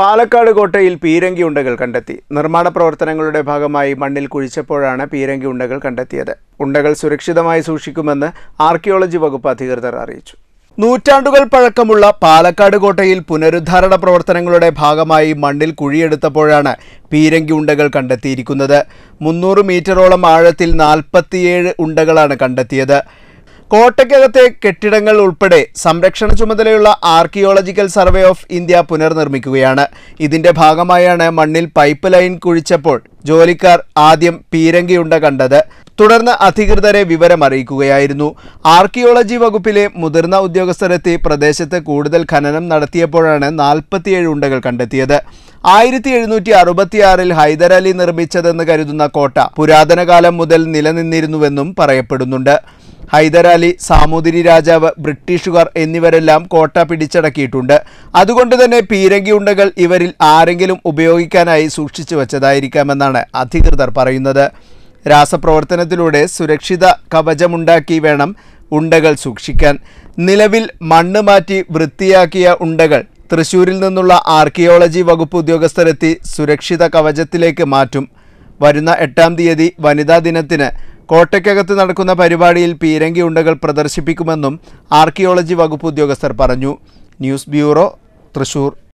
പാലക്കാട് കോട്ടയിൽ പീരങ്കി ഉണ്ടകൾ കണ്ടെത്തി നിർമ്മാണ പ്രവർത്തനങ്ങളുടെ ഭാഗമായി മണ്ണിൽ കുഴിച്ചപ്പോഴാണ് പീരങ്കി ഉണ്ടകൾ കണ്ടെത്തിയത് ഉണ്ടകൾ സുരക്ഷിതമായി സൂക്ഷിക്കുമെന്ന് ആർക്കിയോളജി വകുപ്പ് അധികൃതർ അറിയിച്ചു നൂറ്റാണ്ടുകൾ പഴക്കമുള്ള പാലക്കാട് കോട്ടയിൽ പുനരുദ്ധാരണ പ്രവർത്തനങ്ങളുടെ ഭാഗമായി മണ്ണിൽ കുഴിയെടുത്തപ്പോഴാണ് പീരങ്കി ഉണ്ടകൾ കണ്ടെത്തിയിരിക്കുന്നത് മുന്നൂറ് മീറ്ററോളം ആഴത്തിൽ നാൽപ്പത്തിയേഴ് ഉണ്ടകളാണ് കണ്ടെത്തിയത് കോട്ടയ്ക്കകത്തെ കെട്ടിടങ്ങൾ ഉൾപ്പെടെ സംരക്ഷണ ചുമതലയുള്ള ആർക്കിയോളജിക്കൽ സർവേ ഓഫ് ഇന്ത്യ പുനർനിർമ്മിക്കുകയാണ് ഇതിന്റെ ഭാഗമായാണ് മണ്ണിൽ പൈപ്പ് ലൈൻ കുഴിച്ചപ്പോൾ ജോലിക്കാർ ആദ്യം പീരങ്കിയുണ്ട കണ്ടത് തുടർന്ന് അധികൃതരെ വിവരം അറിയിക്കുകയായിരുന്നു ആർക്കിയോളജി വകുപ്പിലെ മുതിർന്ന ഉദ്യോഗസ്ഥരെത്തി പ്രദേശത്ത് കൂടുതൽ ഖനനം നടത്തിയപ്പോഴാണ് നാൽപ്പത്തിയേഴ് ഉണ്ടകൾ കണ്ടെത്തിയത് ആയിരത്തി എഴുന്നൂറ്റി അറുപത്തിയാറിൽ ഹൈദരാലി നിർമ്മിച്ചതെന്ന് കരുതുന്ന കോട്ട പുരാതന കാലം മുതൽ നിലനിന്നിരുന്നുവെന്നും പറയപ്പെടുന്നുണ്ട് ഹൈദരാലി സാമൂതിരി രാജാവ് ബ്രിട്ടീഷുകാർ എന്നിവരെല്ലാം കോട്ട പിടിച്ചടക്കിയിട്ടുണ്ട് അതുകൊണ്ട് തന്നെ പീരങ്കി ഉണ്ടകൾ ഇവരിൽ ആരെങ്കിലും ഉപയോഗിക്കാനായി സൂക്ഷിച്ചു വച്ചതായിരിക്കാമെന്നാണ് അധികൃതർ പറയുന്നത് രാസപ്രവർത്തനത്തിലൂടെ സുരക്ഷിത കവചമുണ്ടാക്കി വേണം ഉണ്ടകൾ സൂക്ഷിക്കാൻ നിലവിൽ മണ്ണ് മാറ്റി വൃത്തിയാക്കിയ ഉണ്ടകൾ തൃശൂരിൽ നിന്നുള്ള ആർക്കിയോളജി വകുപ്പ് ഉദ്യോഗസ്ഥരെത്തി സുരക്ഷിത കവചത്തിലേക്ക് മാറ്റും വരുന്ന എട്ടാം തീയതി വനിതാ ദിനത്തിന് കോട്ടയ്ക്കകത്ത് നടക്കുന്ന പരിപാടിയിൽ പീരങ്കി ഉണ്ടകൾ പ്രദർശിപ്പിക്കുമെന്നും ആർക്കിയോളജി വകുപ്പ് ഉദ്യോഗസ്ഥർ പറഞ്ഞു ന്യൂസ് ബ്യൂറോ തൃശൂർ